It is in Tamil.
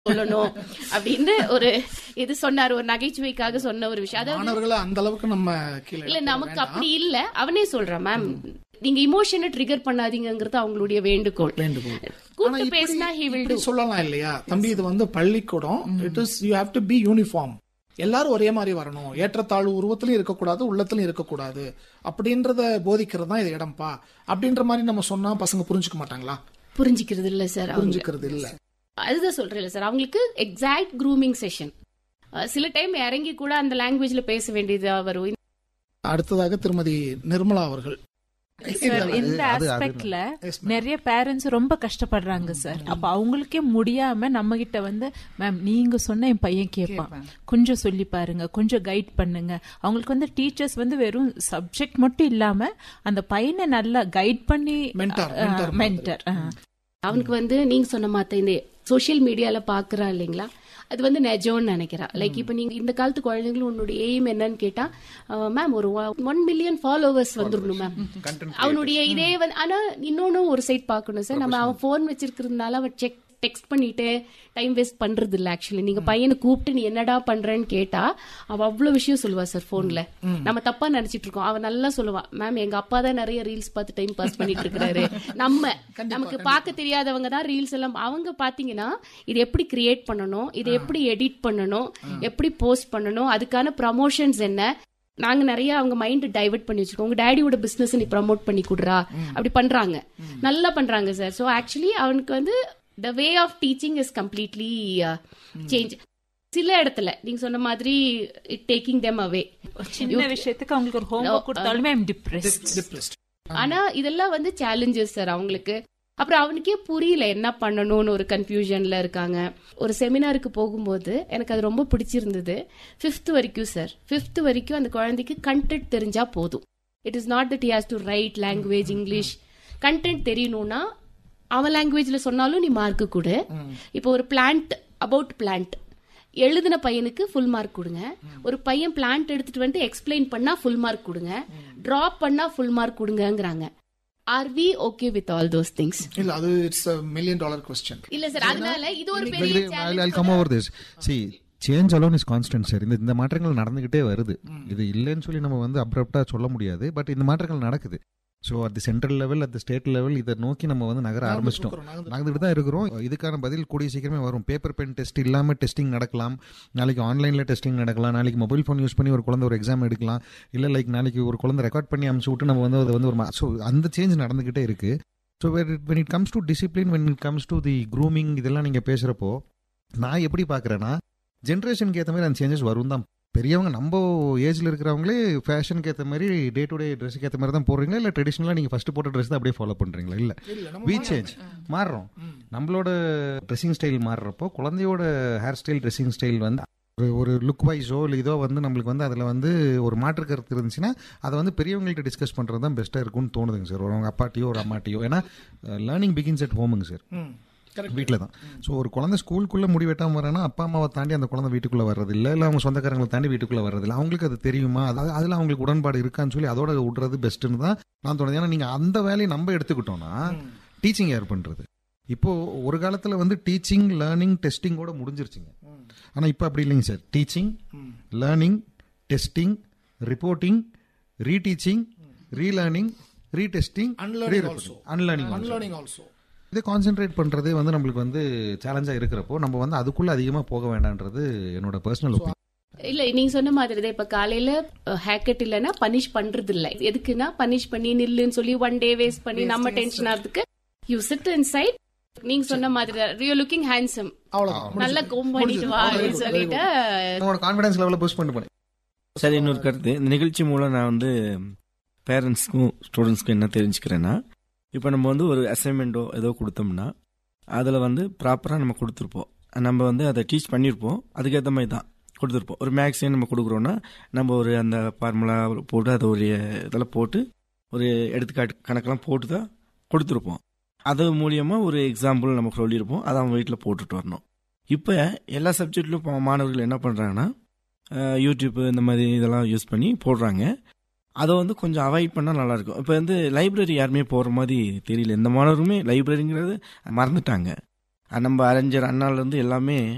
சொல்லணும் அப்படின்னு ஒரு இது சொன்னார் ஒரு நகைச்சுவைக்காக சொன்ன ஒரு விஷயம் அதாவது மாணவர்களை அந்த அளவுக்கு நம்ம கீழே இல்ல நமக்கு அப்படி இல்ல அவனே சொல்றான் மேம் நீங்க இமோஷனை ட்ரிகர் பண்ணாதீங்கங்கிறது அவங்களுடைய வேண்டுகோள் வேண்டுகோள் ஆனா கூப்பிட்டு இப்படி- பேசினா he will இப்படி do சொல்லலாம் இல்லையா தம்பி இது வந்து பள்ளிக்கூடம் it is you have to be uniform எல்லாரும் ஒரே மாதிரி வரணும் ஏற்றத்தாழ்வு உருவத்திலும் இருக்கக்கூடாது உள்ளத்திலும் இருக்கக்கூடாது அப்படின்றத போதிக்கிறது தான் இது இடம்பா அப்படின்ற மாதிரி நம்ம சொன்னா பசங்க புரிஞ்சுக்க மாட்டாங்களா புரிஞ்சுக்கிறது இல்ல சார் அவங்க புரிஞ்சுக்கிறது இல்ல அதுதான் சொல்றேன் சார் அவங்களுக்கு எக்ஸாக்ட் க்ரூமிங் செஷன் சில டைம் இறங்கி கூட அந்த லாங்குவேஜ்ல பேச வேண்டியதா வரும் அடுத்ததாக திருமதி நிர்மலா அவர்கள் சார் இந்த அது- அது- ஆஸ்பெக்ட்ல Yes, ma'am. நிறைய பேரண்ட்ஸ் ரொம்ப கஷ்டப்படுறாங்க சார் அப்ப அவங்களுக்கே முடியாம நம்ம கிட்ட வந்து மேம் நீங்க சொன்ன என் பையன் கேட்பான் கொஞ்சம் சொல்லி பாருங்க கொஞ்சம் கைட் பண்ணுங்க அவங்களுக்கு வந்து டீச்சர்ஸ் வந்து வெறும் சப்ஜெக்ட் மட்டும் இல்லாம அந்த பையனை நல்லா கைட் பண்ணி Mentor, mentor மாதிரி. மென்டர் அவனுக்கு வந்து நீங்க சொன்ன மாத்த இந்த சோஷியல் மீடியால பாக்குறா இல்லைங்களா அது வந்து நிஜம்னு நினைக்கிறா லைக் இப்ப நீங்க இந்த காலத்து குழந்தைங்களும் உன்னுடைய எய்ம் என்னன்னு கேட்டா மேம் ஒரு ஒன் மில்லியன் ஃபாலோவர்ஸ் வந்துடணும் மேம் அவனுடைய இதே வந்து ஆனா இன்னொன்னு ஒரு சைட் பார்க்கணும் சார் நம்ம அவன் போன் வச்சிருக்கிறதுனால அவன் செக் டெக்ஸ்ட் பண்ணிட்டு டைம் வேஸ்ட் பண்றது இல்ல ஆக்சுவலி நீங்க பையனை கூப்பிட்டு நீ என்னடா பண்றேன்னு கேட்டா அவ அவ்வளவு விஷயம் சொல்லுவா சார் போன்ல நம்ம தப்பா நினைச்சிட்டு இருக்கோம் அவ நல்லா சொல்லுவா மேம் எங்க அப்பா தான் நிறைய ரீல்ஸ் பார்த்து டைம் பாஸ் பண்ணிட்டு இருக்காரு நம்ம நமக்கு பார்க்க தெரியாதவங்க தான் ரீல்ஸ் எல்லாம் அவங்க பாத்தீங்கன்னா இது எப்படி கிரியேட் பண்ணணும் இதை எப்படி எடிட் பண்ணணும் எப்படி போஸ்ட் பண்ணணும் அதுக்கான ப்ரமோஷன்ஸ் என்ன நாங்க நிறைய அவங்க மைண்ட் டைவர்ட் பண்ணி வச்சிருக்கோம் உங்க டேடியோட பிசினஸ் நீ ப்ரமோட் பண்ணி கொடுறா அப்படி பண்றாங்க நல்லா பண்றாங்க சார் சோ ஆக்சுவலி அவனுக்கு வந்து the way of teaching is completely change சில இடத்துல நீங்க சொன்ன மாதிரி இட் டேக்கிங் தெம் அவே சின்ன விஷயத்துக்கு அவங்களுக்கு ஒரு ஹோம்ஒர்க் கொடுத்தாலுமே ஐம் டிப்ரெஸ்ட் Depressed. ஆனா இதெல்லாம் வந்து சேலஞ்சஸ் சார் அவங்களுக்கு அப்புறம் அவனுக்கே புரியல என்ன பண்ணணும்னு ஒரு கன்ஃபியூஷன்ல இருக்காங்க ஒரு செமினாருக்கு போகும்போது எனக்கு அது ரொம்ப பிடிச்சிருந்தது ஃபிஃப்த் வரைக்கும் சார் ஃபிஃப்த் வரைக்கும் அந்த குழந்தைக்கு கண்டென்ட் தெரிஞ்சா போதும் it is not that has to write language English content தெரியணும்னா அவன் லாங்குவேஜ்ல சொன்னாலும் நீ மார்க் கொடு இப்போ ஒரு பிளான்ட் அபவுட் பிளான்ட் எழுதின பையனுக்கு ஃபுல் மார்க் கொடுங்க ஒரு பையன் பிளான்ட் எடுத்துட்டு வந்து எக்ஸ்பிளைன் பண்ணா ஃபுல் மார்க் கொடுங்க டிராப் பண்ணா ஃபுல் மார்க் கொடுங்கங்கறாங்க are we okay with all those things இல்ல அது இட்ஸ் மில்லியன் டாலர் கொஸ்டின் இல்ல சார் அதனால இது ஒரு பெரிய I'll, I'll challenge come over this. See, change alone is constant sir இந்த இந்த மாற்றங்கள் நடந்துகிட்டே வருது இது இல்லைன்னு சொல்லி நம்ம வந்து அப்ரப்டா சொல்ல முடியாது பட் இந்த மாற்றங்கள் நடக்குது so at the central level at the state level இதை நோக்கி நம்ம வந்து நகர ஆரம்பிச்சிட்டோம் நடந்துட்டு தான் இருக்கிறோம் இதுக்கான பதில் கூடிய சீக்கிரமே வரும் பேப்பர் பென் டெஸ்ட் இல்லாமல் டெஸ்டிங் நடக்கலாம் நாளைக்கு ஆன்லைனில் டெஸ்டிங் நடக்கலாம் நாளைக்கு மொபைல் ஃபோன் யூஸ் பண்ணி ஒரு குழந்தை ஒரு எக்ஸாம் எடுக்கலாம் இல்லை லைக் நாளைக்கு ஒரு குழந்தை ரெக்கார்ட் பண்ணி அமுச்சு விட்டு நம்ம வந்து அதை வந்து ஒரு ஸோ அந்த சேஞ்ச் நடந்துகிட்டே இருக்கு so when it comes to discipline when it comes to the grooming இதெல்லாம் நீங்கள் பேசுகிறப்போ நான் எப்படி பார்க்குறேன்னா ஜென்ரேஷனுக்கு ஏற்ற மாதிரி அந்த சேஞ்சஸ் வரும் தான் பெரியவங்க நம்ம ஏஜ்ல இருக்கிறவங்களே ஃபேஷனுக்கு ஏற்ற மாதிரி டே டு டே ட்ரெஸ்ஸுக்கு ஏற்ற மாதிரி தான் போடுறீங்களா இல்லை ட்ரெடிஷ்னலாக நீங்கள் ஃபர்ஸ்ட் போட்ட ட்ரெஸ் தான் அப்படியே ஃபாலோ பண்ணுறீங்களா இல்லை வி சேஞ்ச் மாறுறோம் நம்மளோட ட்ரெஸ்ஸிங் ஸ்டைல் மாறுறப்போ குழந்தையோட ஹேர் ஸ்டைல் ட்ரெஸ்ஸிங் ஸ்டைல் வந்து ஒரு ஒரு லுக் வைஸோ இல்லை இதோ வந்து நம்மளுக்கு வந்து அதில் வந்து ஒரு மாற்று கருத்து இருந்துச்சுன்னா அதை வந்து பெரியவங்கள்ட்ட டிஸ்கஸ் பண்ணுறது தான் பெஸ்ட்டாக இருக்கும்னு தோணுதுங்க சார் ஒரு அவங்க அப்பாட்டியோ ஒரு அம்மாட்டியோ ஏன்னா லேர்னிங் பிகின்ஸ் அட் ஹோமுங்க சார் வீட்டில் தான் ஸோ ஒரு குழந்தை ஸ்கூலுக்குள்ளே முடி வெட்டாமல் வரேன்னா அப்பா அம்மாவை தாண்டி அந்த குழந்தை வீட்டுக்குள்ளே வர்றது இல்லை இல்லை அவங்க சொந்தக்காரங்களை தாண்டி வீட்டுக்குள்ளே வர்றது இல்லை அவங்களுக்கு அது தெரியுமா அது அதில் அவங்களுக்கு உடன்பாடு இருக்கான்னு சொல்லி அதோட விடுறது பெஸ்ட்டுன்னு தான் நான் தோணுது ஏன்னா நீங்கள் அந்த வேலையை நம்ம எடுத்துக்கிட்டோம்னா டீச்சிங் யார் பண்ணுறது இப்போ ஒரு காலத்தில் வந்து டீச்சிங் லேர்னிங் டெஸ்டிங்கோட முடிஞ்சிருச்சுங்க ஆனால் இப்போ அப்படி இல்லைங்க sir teaching learning testing reporting reteaching relearning retesting Unlearning also. Unlearning unlearning also இதை கான்சென்ட்ரேட் பண்ணுறதே வந்து நம்மளுக்கு வந்து சேலஞ்சாக இருக்கிறப்போ நம்ம வந்து அதுக்குள்ளே அதிகமாக போக வேண்டான்றது என்னோட பர்சனல் ஒப்பீனியன் இல்ல நீங்க சொன்ன மாதிரி தான் இப்ப காலையில ஹேக்கெட் இல்லைன்னா பனிஷ் பண்றது இல்ல எதுக்குன்னா பனிஷ் பண்ணி நில்லுன்னு சொல்லி ஒன் டே வேஸ்ட் பண்ணி நம்ம டென்ஷன் ஆகிறதுக்கு யூ சிட் இன் சைட் நீங்க சொன்ன மாதிரி யூ லுக்கிங் ஹேண்ட்ஸம் அவ்வளவுதான் நல்லா கோம் பண்ணிட்டு வா அப்படின்னு சொல்லிட்டு நம்மளோட கான்ஃபிடன்ஸ் லெவலில் புஷ் பண்ணிட்டு போனேன் சரி இன்னொரு கருத்து இந்த நிகழ்ச்சி மூலம் நான் வந்து பேரண்ட்ஸ்க்கும் ஸ்டூடெண்ட்ஸ்க்கும் என்ன தெரிஞ்சுக்கிறேன்னா இப்போ நம்ம வந்து ஒரு அசைன்மெண்ட்டோ ஏதோ கொடுத்தோம்னா அதில் வந்து ப்ராப்பராக நம்ம கொடுத்துருப்போம் நம்ம வந்து அதை டீச் பண்ணியிருப்போம் அதுக்கேற்ற மாதிரி தான் கொடுத்துருப்போம் ஒரு மேக்ஸே நம்ம கொடுக்குறோன்னா நம்ம ஒரு அந்த ஃபார்முலா போட்டு அதை ஒரு இதெல்லாம் போட்டு ஒரு எடுத்துக்காட்டு கணக்கெல்லாம் போட்டு தான் கொடுத்துருப்போம் அது மூலியமாக ஒரு எக்ஸாம்பிள் நம்ம சொல்லியிருப்போம் அதை அவங்க வீட்டில் போட்டுட்டு வரணும் இப்போ எல்லா சப்ஜெக்ட்லையும் இப்போ மாணவர்கள் என்ன பண்ணுறாங்கன்னா யூடியூப் இந்த மாதிரி இதெல்லாம் யூஸ் பண்ணி போடுறாங்க அதை வந்து கொஞ்சம் அவாய்ட் பண்ணால் நல்லாயிருக்கும் இப்போ வந்து லைப்ரரி யாருமே போகிற மாதிரி தெரியல எந்த மாணவருமே லைப்ரரிங்கிறது மறந்துட்டாங்க நம்ம அறிஞர் அண்ணாலேருந்து எல்லாமே